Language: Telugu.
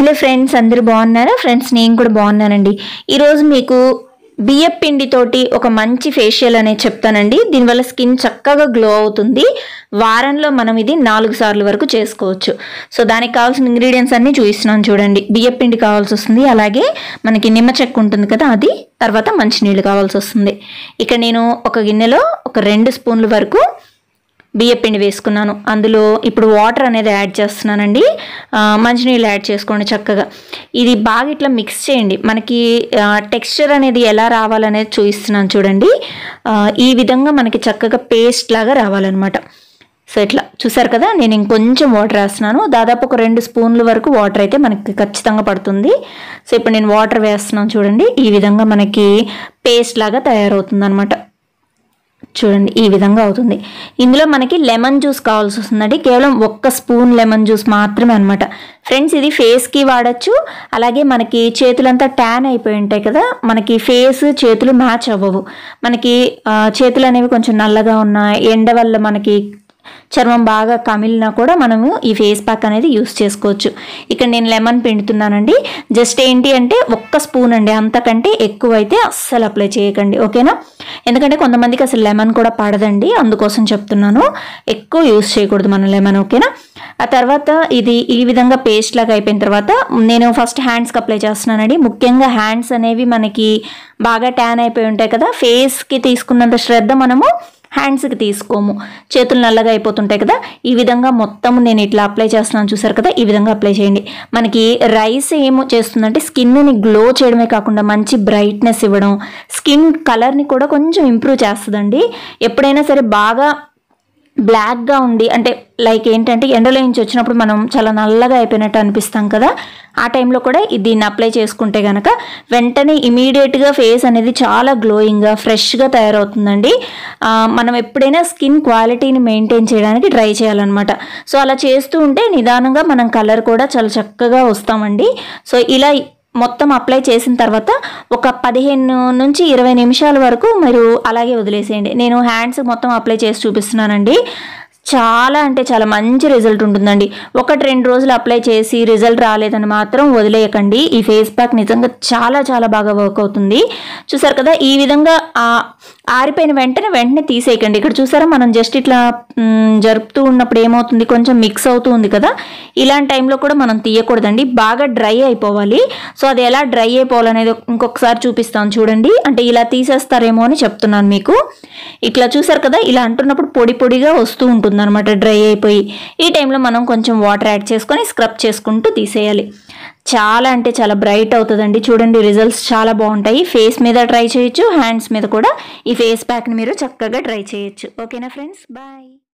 హలో ఫ్రెండ్స్ అందరూ బాగున్నారా ఫ్రెండ్స్ నేను కూడా బాగున్నానండి ఈరోజు మీకు బియ్యం పిండితోటి ఒక మంచి ఫేషియల్ అనేది చెప్తానండి దీనివల్ల స్కిన్ చక్కగా గ్లో అవుతుంది వారంలో మనం ఇది నాలుగు సార్లు వరకు చేసుకోవచ్చు సో దానికి కావాల్సిన ఇంగ్రీడియంట్స్ అన్నీ చూపిస్తున్నాను చూడండి బియ్యం పిండి కావాల్సి వస్తుంది అలాగే మనకి నిమ్మ చెక్క ఉంటుంది కదా అది తర్వాత మంచినీళ్ళు కావాల్సి వస్తుంది ఇక్కడ నేను ఒక గిన్నెలో ఒక రెండు స్పూన్ల వరకు బియ్య పిండి వేసుకున్నాను అందులో ఇప్పుడు వాటర్ అనేది యాడ్ చేస్తున్నానండి ఆ, మంచినీళ్ళు యాడ్ చేసుకోండి చక్కగా ఇది బాగా ఇట్లా మిక్స్ చేయండి మనకి టెక్స్చర్ అనేది ఎలా రావాలనేది చూపిస్తున్నాను చూడండి ఆ, ఈ విధంగా మనకి చక్కగా పేస్ట్ లాగా రావాలన్నమాట సో ఇట్లా చూసారు కదా నేను ఇంకొంచెం వాటర్ వేస్తున్నాను దాదాపు ఒక రెండు స్పూన్ల వరకు వాటర్ అయితే మనకి ఖచ్చితంగా పడుతుంది సో ఇప్పుడు నేను వాటర్ వేస్తున్నాను చూడండి ఈ విధంగా మనకి పేస్ట్ లాగా తయారవుతుంది అనమాట చూడండి ఈ విధంగా అవుతుంది ఇందులో మనకి లెమన్ జ్యూస్ కావాల్సి వస్తుందండి కేవలం ఒక్క స్పూన్ లెమన్ జ్యూస్ మాత్రమే అనమాట ఫ్రెండ్స్ ఇది ఫేస్కి వాడచ్చు అలాగే మనకి చేతులంతా ట్యాన్ అయిపోయి ఉంటాయి కదా మనకి ఫేస్ చేతులు మ్యాచ్ అవ్వవు మనకి ఆ, చేతులు అనేవి కొంచెం నల్లగా ఉన్న ఎండ వల్ల మనకి చర్మం బాగా కమిలినా కూడా మనము ఈ ఫేస్ ప్యాక్ అనేది యూస్ చేసుకోవచ్చు ఇక్కడ నేను లెమన్ పిండుతున్నానండి జస్ట్ ఏంటి అంటే ఒక్క స్పూన్ అండి అంతకంటే ఎక్కువ అయితే అస్సలు అప్లై చేయకండి ఓకేనా ఎందుకంటే కొంతమందికి అసలు లెమన్ కూడా పడదండి అందుకోసం చెప్తున్నాను ఎక్కువ యూస్ చేయకూడదు మనం లెమన్ ఓకేనా ఆ తర్వాత ఇది ఈ విధంగా పేస్ట్ లాగా అయిపోయిన తర్వాత నేను ఫస్ట్ హ్యాండ్స్కి అప్లై చేస్తున్నానండి ముఖ్యంగా హ్యాండ్స్ అనేవి మనకి బాగా ట్యాన్ అయిపోయి ఉంటాయి కదా ఫేస్కి తీసుకున్నంత శ్రద్ధ మనము హ్యాండ్స్కి తీసుకోము చేతులు నల్లగా అయిపోతుంటాయి కదా ఈ విధంగా మొత్తం నేను ఇట్లా అప్లై చేస్తున్నాను చూసారు కదా ఈ విధంగా అప్లై చేయండి మనకి రైస్ ఏమో చేస్తుందంటే స్కిన్ని గ్లో చేయడమే కాకుండా మంచి బ్రైట్నెస్ ఇవ్వడం స్కిన్ కలర్ని కూడా కొంచెం ఇంప్రూవ్ చేస్తుందండి ఎప్పుడైనా సరే బాగా బ్లాక్గా ఉండి అంటే లైక్ ఏంటంటే ఎండలో నుంచి వచ్చినప్పుడు మనం చాలా నల్లగా అయిపోయినట్టు అనిపిస్తాం కదా ఆ టైంలో కూడా ఇది దీన్ని అప్లై చేసుకుంటే కనుక వెంటనే ఇమీడియట్గా ఫేస్ అనేది చాలా గ్లోయింగ్గా ఫ్రెష్గా తయారవుతుందండి ఆ, మనం ఎప్పుడైనా స్కిన్ క్వాలిటీని మెయింటైన్ చేయడానికి ట్రై చేయాలన్నమాట సో అలా చేస్తూ ఉంటే నిదానంగా మనం కలర్ కూడా చాలా చక్కగా వస్తామండి సో ఇలా మొత్తం అప్లై చేసిన తర్వాత ఒక పదిహేను నుంచి ఇరవై నిమిషాల వరకు మీరు అలాగే వదిలేసేయండి నేను హ్యాండ్స్ మొత్తం అప్లై చేసి చూపిస్తున్నానండి చాలా అంటే చాలా మంచి రిజల్ట్ ఉంటుందండి ఒకటి రెండు రోజులు అప్లై చేసి రిజల్ట్ రాలేదని మాత్రం వదిలేయకండి ఈ ఫేస్ ప్యాక్ నిజంగా చాలా చాలా బాగా వర్క్ అవుతుంది చూసారు కదా ఈ విధంగా ఆ ఆరిపోయిన వెంటనే వెంటనే తీసేయకండి ఇక్కడ చూసారా మనం జస్ట్ ఇట్లా మ్, జరుపుతూ ఉన్నప్పుడు ఏమవుతుంది కొంచెం మిక్స్ అవుతూ ఉంది కదా ఇలాంటి టైంలో కూడా మనం తీయకూడదండి బాగా డ్రై అయిపోవాలి సో అది ఎలా డ్రై అయిపోవాలనేది ఇంకొకసారి చూపిస్తాను చూడండి అంటే ఇలా తీసేస్తారేమో అని చెప్తున్నాను మీకు ఇట్లా చూసారు కదా ఇలా అంటున్నప్పుడు పొడి పొడిగా వస్తూ ఉంటుంది అనమాట డ్రై అయిపోయి ఈ టైంలో మనం కొంచెం వాటర్ యాడ్ చేసుకొని స్క్రబ్ చేసుకుంటూ తీసేయాలి చాలా అంటే చాలా బ్రైట్ అవుతుందండి చూడండి రిజల్ట్స్ చాలా బాగుంటాయి ఫేస్ మీద ట్రై చేయొచ్చు హ్యాండ్స్ మీద కూడా ఈ ఫేస్ ప్యాక్ని మీరు చక్కగా ట్రై చేయొచ్చు ఓకేనా ఫ్రెండ్స్ బాయ్